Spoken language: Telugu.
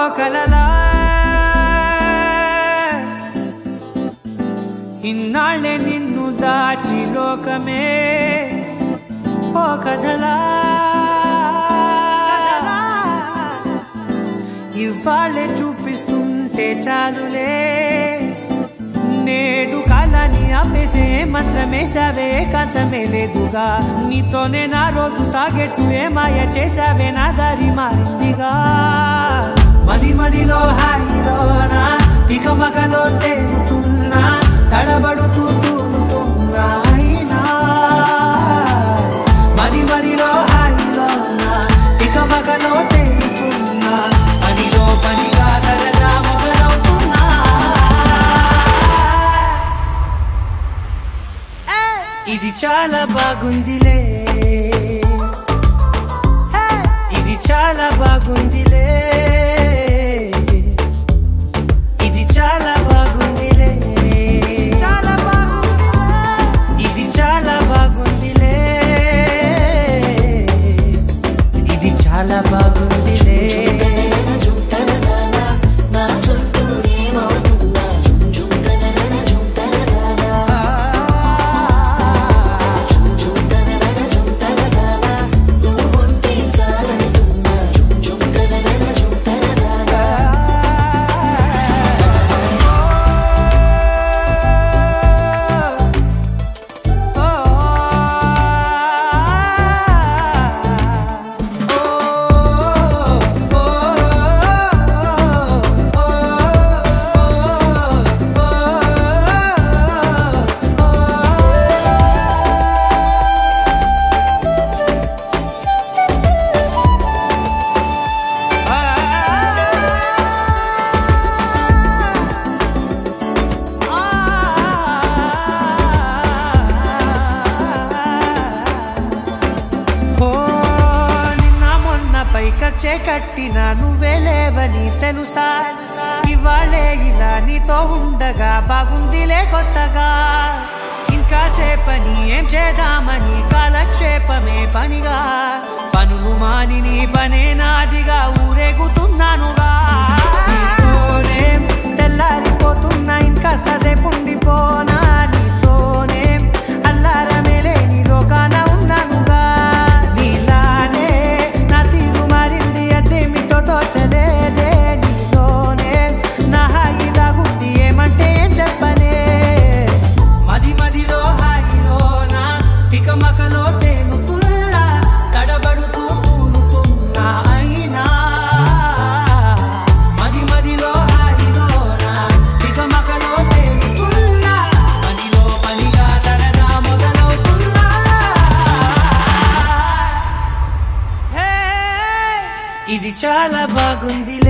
కలలా ఇన్నాళ్ళే నిన్ను దాచి లోకమే ఓ కథలా ఇవాళ్ళే చూపిస్తుంటే చాలులే నేడు కాలాన్ని ఆపేసే మంత్రమేశావే కాంతమే లేదుగా నీతోనే నా రోజు సాగెట్టు ఏ మాయ చేశావే నా దారి మారిందిగా మది మదిలో హాయిలోనా ఇక మగలో తేలుతున్నా తడబడుతూ తూలుతున్నా అయినా మది మదిలో హాయిలోనా ఇక మగలో తేలుతున్నా పనిలో పనిగా సరదా మొదలవుతున్నా ఇది చాలా బాగుందిలే ఇది చాలా బాగుందిలే ఇది చాలా బాగుందిలే చాలా బాగుందిలే ఇది చాలా బాగుందిలే ఇది చాలా బాగుందిలే ఓ నిన్న మొన్న పైకచ్చే కట్టిన నువ్వే లేవని తెలుసా ఇవాళే ఇలా నీతో ఉండగా బాగుందిలే కొత్తగా ఇంకా సేపని ఏం చేద్దామని కాలక్షేపమే పనిగా పనులు మాని నీ పనే నాదిగా ఊరేగుతున్నానుగా నీతోనే తెల్లారిపోతున్నా ఇంకాస్త సేపు ఉండిపోనా నీతోనే అల్లారమే లేని లోకాన ఉన్నానుగా నీలానే నా తీరు మారింది అదేమిటో తోచలేదే నీలోనే నా హాయి దాగుంది ఏమంటే ఏం చెప్పనే మది మదిలో హాయిలోనా తికమకలో తేలుతున్నా తడబడుతూ తూలుతున్నా అయినా మది మదిలో హాయిలోనా తికమకలో తేలుతున్నా పనిలో పనిగా సరదా మొదలవుతున్నా హే, ఇది చాలా బాగుంది